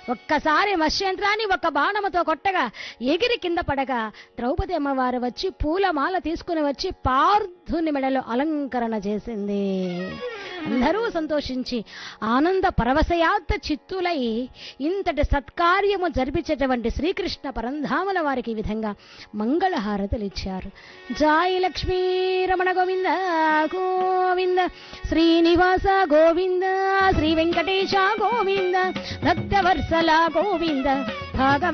ఒక్కసారి మత్స్యంత్రాన్ని ఒక్క బాణముతో కొట్టగా ఎగిరి కింద పడగా ద్రౌపది అమ్మవారు వచ్చి పూలమాల తీసుకుని వచ్చి పార్థుని మెడలో అలంకరణ చేసింది అందరూ సంతోషించి ఆనంద పరవశయాత్త చిత్తులై ఇంతటి సత్కార్యము జరిపించేటువంటి శ్రీకృష్ణ పరంధాముల వారికి ఈ విధంగా మంగళహారతులు ఇచ్చారు జాయి లక్ష్మీ రమణ గోవింద గోవింద శ్రీనివాస గోవింద శ్రీ వెంకటేశ గోవింద భక్తవర్సల గోవింద భాగవ